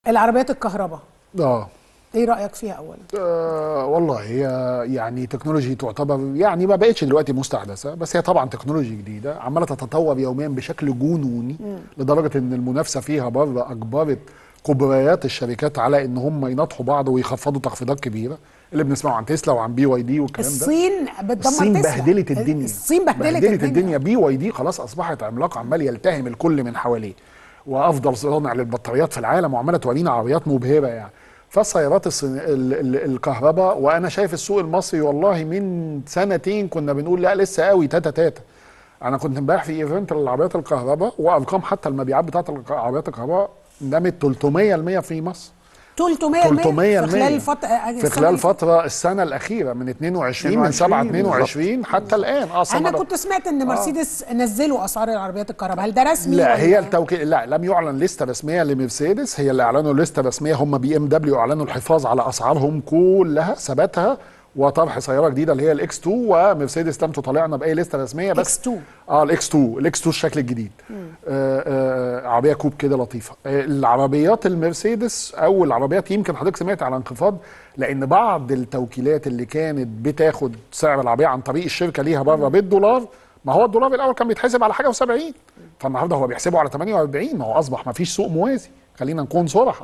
العربيات الكهرباء اه ايه رايك فيها اولا آه، والله هي يعني تكنولوجي تعتبر يعني ما بقتش دلوقتي مستحدثه بس هي طبعا تكنولوجي جديده عماله تتطور يوميا بشكل جنوني لدرجه ان المنافسه فيها بره اجبرت كبريات الشركات على ان هم يناطحوا بعض ويخفضوا تخفيضات كبيره اللي بنسمعه عن تسلا وعن بي واي دي والكلام ده الصين بتدمر الصين تسلا. بهدلت الدنيا الصين بهدلت, بهدلت الدنيا بي واي دي خلاص اصبحت عملاق عمال يلتهم الكل من حواليه وافضل صانع للبطاريات في العالم وعماله تورينا عربيات مبهره يعني فالسيارات الصين... ال... ال... الكهرباء وانا شايف السوق المصري والله من سنتين كنا بنقول لا لسه قوي تاتا تاتا انا كنت امبارح في ايفنت للعربيات الكهرباء وارقام حتى المبيعات بتاعت العربيات الكهرباء نمت 300% في مصر 300 300 في خلال فتره في خلال فتره السنه الاخيره من 22 من 7 22 حتى الان اه انا سنة كنت سمعت ان مرسيدس نزلوا اسعار العربيات الكهرباء هل ده رسمي لا ولا- هي التوكيل لا لم يعلن لسته رسميه لمرسيدس هي اللي اعلنوا لسته رسميه هم بي ام دبليو اعلنوا الحفاظ على اسعارهم كلها ثباتها وطرح سياره جديده اللي هي الاكس 2 ومرسيدس لم تطلعنا باي لسته رسميه بس X2. اه الاكس 2 الاكس 2 الشكل الجديد آه آه عربيه كوب كده لطيفه آه العربيات المرسيدس او العربيات يمكن حضرتك سمعت على انخفاض لان بعض التوكيلات اللي كانت بتاخد سعر العربيه عن طريق الشركه ليها بره بالدولار ما هو الدولار الاول كان بيتحسب على حاجه و70 فالنهارده هو بيحسبه على 48 ما هو اصبح ما فيش سوق موازي خلينا نكون صراحه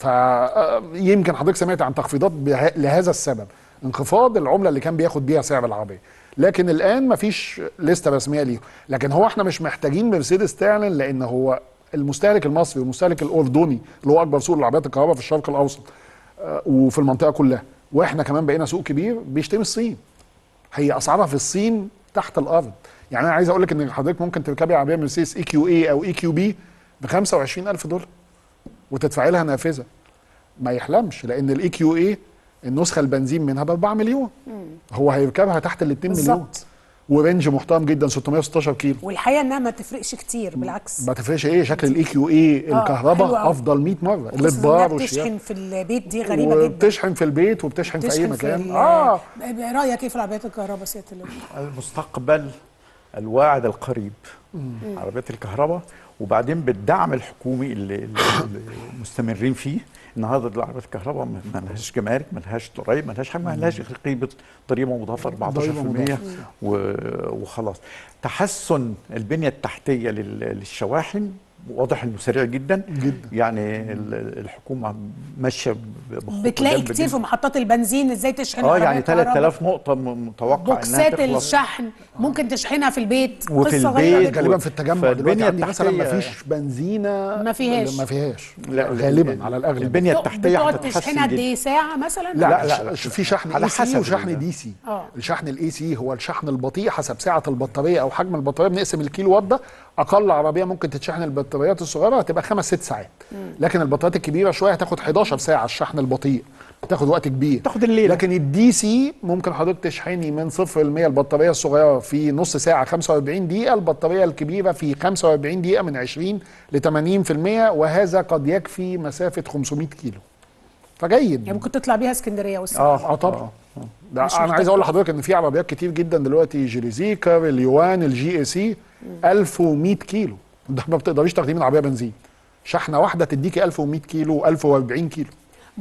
فيمكن حضرتك سمعت عن تخفيضات به- لهذا السبب انخفاض العمله اللي كان بياخد بيها سعر العربيه لكن الان ما فيش لسته رسميه ليه لكن هو احنا مش محتاجين مرسيدس تعلن لان هو المستهلك المصري والمستهلك الاردني اللي هو اكبر سوق للعربيات الكهرباء في الشرق الاوسط آه، وفي المنطقه كلها واحنا كمان بقينا سوق كبير بيشتري الصين هي اسعارها في الصين تحت الارض يعني انا عايز اقول لك ان حضرتك ممكن تركبي عربيه مرسيدس اي كيو اي او اي كيو بي ب 25000 دولار وتدفعي لها نافذه ما يحلمش لان الاي كيو اي النسخه البنزين منها ب 4 مليون هو هيركبها تحت ال 2 مليون بالظبط ورينج محترم جدا 616 كيلو والحقيقه انها ما تفرقش كتير بالعكس ما تفرقش ايه شكل الاي كيو اي حلو الكهرباء أوي. افضل 100 مره خصوصاً الادبار إنها والشياط بتشحن في البيت دي غريبه جدا وبتشحن في البيت وبتشحن في اي بتشحن مكان ال- اه رايك ايه في العربيات الكهرباء سياده اللواء؟ المستقبل الواعد القريب عربيات الكهرباء وبعدين بالدعم الحكومي اللي, اللي اللي مستمرين فيه النهارده العربيات الكهرباء ما ما لهاش جمارك ما لهاش ضرايب ما لهاش حاجه ما لهاش غير قيمه ضريبه مضافه 14% و- وخلاص تحسن البنيه التحتيه لل- للشواحن واضح انه سريع جدا جدا. يعني ال- الحكومه ماشيه ب- بخطوة بتلاقي جامدة كتير في جداً. محطات البنزين ازاي تشحن اه العربية يعني الكهرباء. 3000 نقطه م- متوقع انها بوكسات تخلص الشحن ممكن تشحنها في البيت وفي قصة غريبة البيت جدا. غالبا في التجمع دلوقتي فالبنية عندي مثلا ما التحتية- فيش بنزينه ما فيهاش. ما فيهاش لا غالبا على الاغلب البنيه التحتيه بتقعد هتتحسن تشحنها قد جدا ايه ساعه مثلا لا, لا، لا, لا. ش- في شحن على اي سي حسب وشحن ال- دي سي آه. الشحن الاي سي هو الشحن البطيء حسب سعه البطاريه او حجم البطاريه بنقسم الكيلو وات ده اقل عربيه ممكن تتشحن البطاريات الصغيره هتبقى خمس ست ساعات لكن البطاريات الكبيره شويه هتاخد 11 ساعه الشحن البطيء تاخد وقت كبير تاخد الليلة. لكن الدي سي ممكن حضرتك تشحني من 0 ل 100 البطاريه الصغيره في نص ساعه 45 دقيقه البطاريه الكبيره في 45 دقيقه من 20 ل 80% وهذا قد يكفي مسافه 500 كيلو فجيد يعني ممكن تطلع بيها اسكندريه والساعه اه اه طبعا ده مش انا محتاج عايز اقول لحضرتك ان في عربيات كتير جدا دلوقتي جيليزيكر اليوان الجي اي سي 1100 كيلو ده ما بتقدريش تاخديه من عربيه بنزين شحنه واحده تديكي 1100 كيلو 1040 كيلو